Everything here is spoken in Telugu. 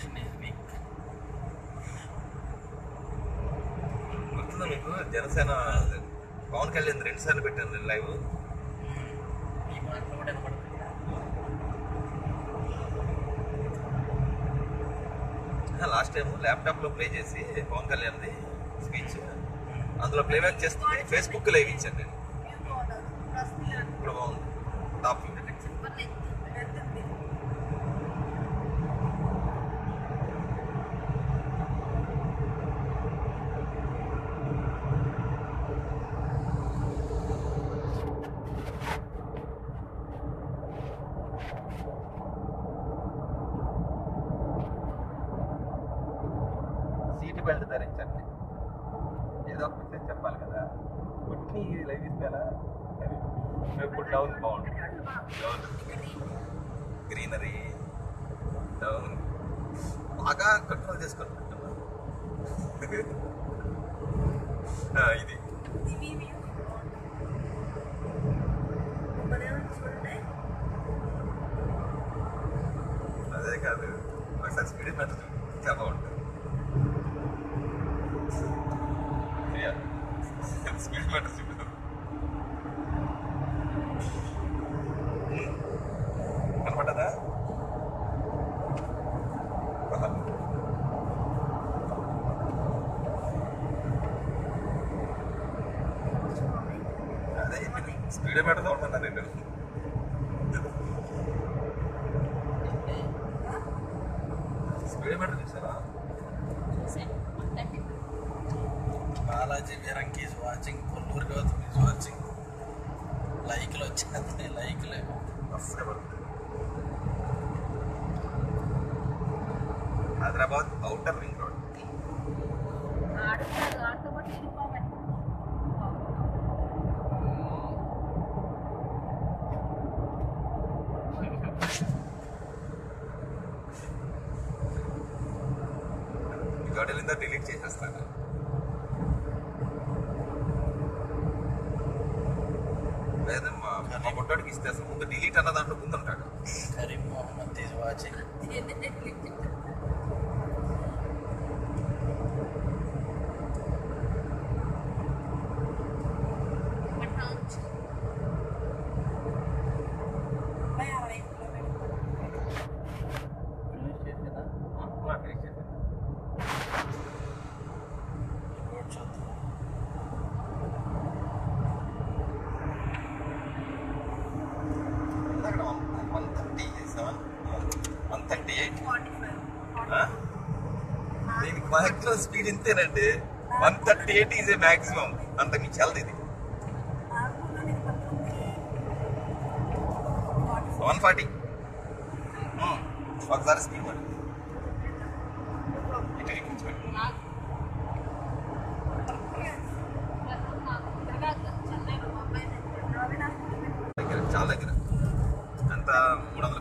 కనెక్షన్ ఈజ్ వీక్ గుర్తుందా మీకు జనసేన పవన్ కళ్యాణ్ రెండు సార్లు పెట్టాను నేను లైవ్ ఈ మాటలు కూడా వినపడుతుంది లాస్ట్ టైం ల్యాప్టాప్ లో ప్లే చేసి పవన్ కళ్యాణ్ది స్పీచ్ అందులో ప్లేబ్యాక్ చేస్తే ఫేస్బుక్ లైవ్ ఇచ్చాను నేను ఇప్పుడు బాగుంది టాప్ వ్యూ సీట్ బెల్ట్ ధరించండి ఏదో ఒక మెసేజ్ చెప్పాలి కదా కొట్టి లైవ్ ఇస్తారా ఇప్పుడు డౌన్ బాగుంటుంది డౌన్ గ్రీనరీ డౌన్ బాగా కంట్రోల్ చేసుకుంటున్నాను ఆ, ఇది అదే కాదు ఒకసారి స్పీడ్ మెథడ్ చాలా బాగుంటుంది స్పీడ్ మెథడ్ చూపిద్దాం కనపడ్డదా ఆహా. అదే స్పీడ్ మెథడ్ ఉంటున్నా నేను స్పీడ్ మెథడ్ చూసారా Balaji Viranki is watching Kolluru Gautham is watching లైక్లు వచ్చేస్తాయి లైక్లు మస్తుగా పడుతుంది హైదరాబాద్ అవుటర్ రింగ్ రోడ్ గడిలిందా డిలీట్ చేసేస్తాను లేదా మా మా పుట్టాడికి ఇస్తే అసలు ముందు డిలీట్ అన్న దాంట్లో ముందు ఉంటాడు Karim Mohammed is watching delete చేసేదా ఆ, delete చేసేయ్. రోడ్ చూద్దాం ఇందాక one thirty seven one thirty eight దీనికి మాక్సిమం స్పీడ్ ఇంతేనండి one thirty eight is a maximum అంత మించి వెళ్తుంది ఇది వన్ ఫార్టీ ఒకసారి స్పీడ్ పడి ఇటు ఎక్కించుకోండి దగ్గర చాలా దగ్గర ఎంత మూడు వందల